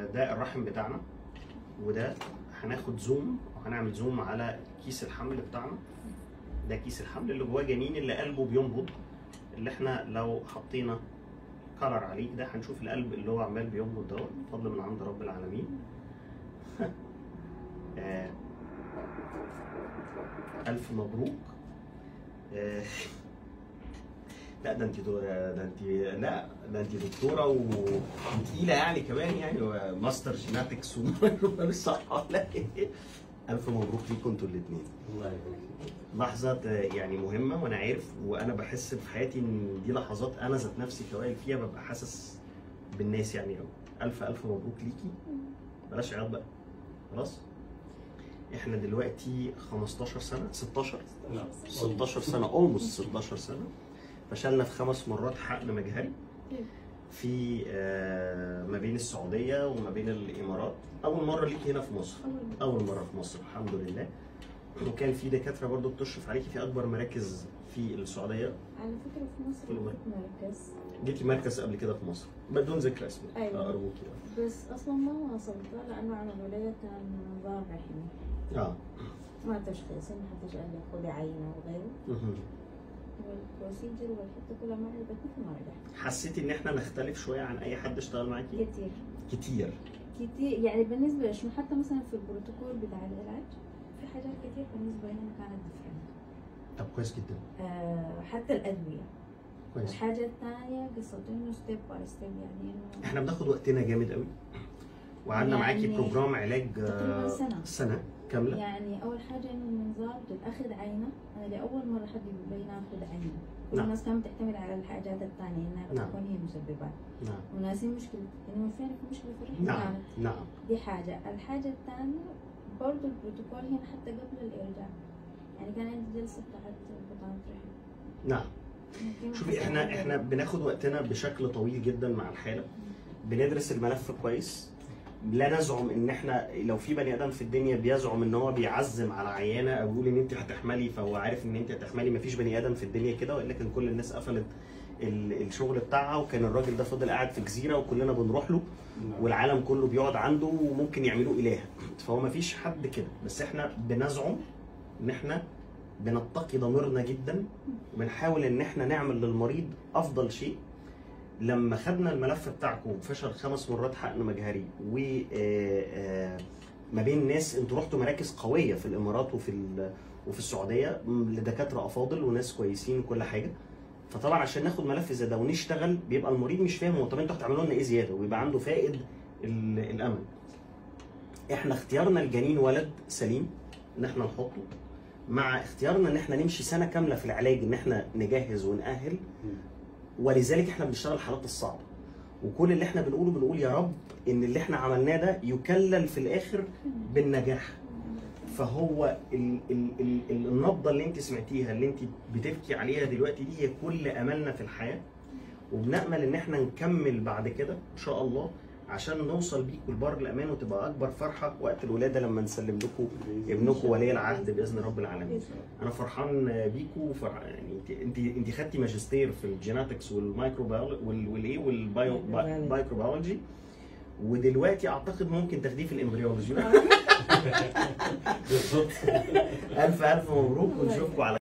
ده الرحم بتاعنا وده هناخد زوم وهنعمل زوم على كيس الحمل بتاعنا ده كيس الحمل اللي جواه جنين اللي قلبه بينبض اللي احنا لو حطينا كلر عليه ده هنشوف القلب اللي هو عمال بينبض دوت فضل من عند رب العالمين آه، ألف مبروك آه، لا ده انت دو- ده انت لا ده انت دكتوره و- وتقيله يعني كمان يعني ماستر جيناتكس ومش صح ولا ايه الف مبروك ليكم انتوا الاثنين الله يبارك فيك لحظه يعني مهمه وانا عارف وانا بحس في حياتي ان دي لحظات انا ذات نفسي كوائل فيها ببقى حاسس بالناس يعني قوي الف الف مبروك ليكي بلاش عياط بقى خلاص احنا دلوقتي 15 سنه 16 لا 16 سنه اولموست 16 سنه فشلنا في خمس مرات حقن مجهري في آه، ما بين السعوديه وما بين الامارات اول مره ليكي هنا في مصر اول مره في مصر الحمد لله وكان في دكاتره برضو بتشرف عليكي في اكبر مراكز في السعوديه على فكرة في مصر في الوقت. كنت مركز جيتي مركز قبل كده في مصر بدون ذكر اسمك أيوة. آه، ارجوكي بس أصلا ما واصلت لأنه عملوا لي كان نظام رحمي اه ما تشخيص إن حتى قال لي خذي عينة وغيره مهم. والبروسيجر والحتة كلها ما عجبتني فما رجعت حسيتي ان احنا نختلف شويه عن اي حد اشتغل معاكي كتير كتير كتير يعني بالنسبة لشنو حتى مثلا في البروتوكول بتاع العلاج في حاجات كتير بالنسبة لنا كانت ديفرنت طب كويس جدا آه حتى الأدوية كويس الحاجة الثانية قصة إنه ستيب باي ستيب يعني إنه احنا بناخد وقتنا جامد قوي وقعدنا معاكي يعني بروجرام علاج آه، تقريباً سنة. سنه كامله يعني اول حاجه انه المنظار للاخذ عينه انا لاول مره حد يقول لي ناخذ عينه كل نعم. الناس كانت تعتمد على الحاجات الثانيه انها نعم. تكون هي مسببات نعم وناسين مشكله انه فعلا في مشكله في الرحم نعم كانت نعم دي حاجه الحاجه الثانيه برضه البروتوكول هنا حتى قبل الارجاع يعني كان عندي جلسه بتاعت بطانه رحم نعم يمكن شوفي احنا حتى- احنا بناخد وقتنا بشكل طويل جدا مع الحاله بندرس الملف كويس لا نزعم ان احنا لو في بني ادم في الدنيا بيزعم ان هو بيعزم على عيانه او يقول ان انت هتحملي فهو عارف ان انت هتحملي مفيش بني ادم في الدنيا كده والا كان كل الناس قفلت ال- الشغل بتاعها وكان الراجل ده فضل قاعد في جزيره وكلنا بنروح له والعالم كله بيقعد عنده وممكن يعملوه اله فهو مفيش حد كده بس احنا بنزعم ان احنا بنتقي ضميرنا جدا وبنحاول ان احنا نعمل للمريض افضل شيء لما خدنا الملف بتاعكم فشل خمس مرات حقن مجهري و آه، آه، ما بين ناس انتوا رحتوا مراكز قويه في الامارات وفي ال- وفي السعوديه م- لدكاتره افاضل وناس كويسين وكل حاجه فطبعا عشان ناخد ملف زي ده ونشتغل بيبقى المريض مش فاهم هو طب انتوا هتعملوا لنا ايه زياده ويبقى عنده فائد ال- الامل احنا اختيارنا الجنين ولد سليم ان احنا نحطه مع اختيارنا ان احنا نمشي سنه كامله في العلاج ان احنا نجهز ونأهل ولذلك احنا بنشتغل الحالات الصعبه وكل اللي احنا بنقوله بنقول يا رب ان اللي احنا عملناه ده يكلل في الاخر بالنجاح فهو ال ال ال ال- النبضه اللي انت سمعتيها اللي انت بتبكي عليها دلوقتي دي هي كل املنا في الحياه وبنامل ان احنا نكمل بعد كده ان شاء الله عشان نوصل بيكم لبر الامان وتبقى اكبر فرحه وقت الولاده لما نسلم لكم ابنكم ولي العهد باذن رب العالمين انا فرحان بيكو وفرح... يعني انت انت انت خدتي ماجستير في الجيناتكس والمايكرو وال... والايه والبايو مايكروبيولوجي ودلوقتي اعتقد ممكن تاخديه في الامبريولوجي بالضبط الف الف مبروك ونشوفكم على